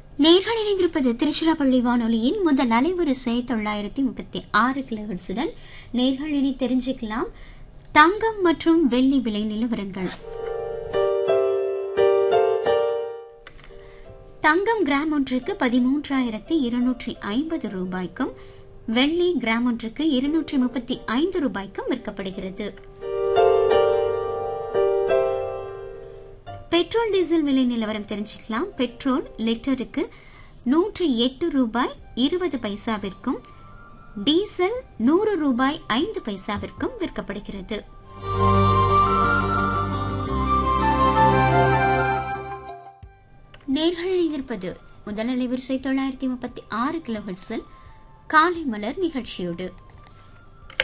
நேர்கள் இணைந்திருப்பது திருச்சிராப்பள்ளி வானொலியின் முதல் அலைவரிசை தொள்ளாயிரத்தி முப்பத்தி ஆறு கிலோஹெர்ட்ஸுடன் நேர்கள் இனி தெரிஞ்சுக்கலாம் தங்கம் மற்றும் வெள்ளி விலை நிலவரங்கள் தங்கம் கிராம் ஒன்றுக்கு பதிமூன்றாயிரத்தி இருநூற்றி ஐம்பது ரூபாய்க்கும் வெள்ளி கிராம் ஒன்றுக்கு இருநூற்றி முப்பத்தி ஐந்து ரூபாய்க்கும் விற்கப்படுகிறது பெட்ரோல் டீசல் விலை நிலவரம் தெரிஞ்சுக்கலாம் பெட்ரோல் லிட்டருக்கு நூற்றி எட்டு ரூபாய் இருபது பைசாவிற்கும் டீசல் நூறு ரூபாய் ஐந்து பைசாவிற்கும் விற்கப்படுகிறது நேர்கள் இணைந்திருப்பது முதல் அலைவரிசை தொள்ளாயிரத்தி முப்பத்தி ஆறு கிலோஹெர்ட்ஸில் காலை மலர் நிகழ்ச்சியோடு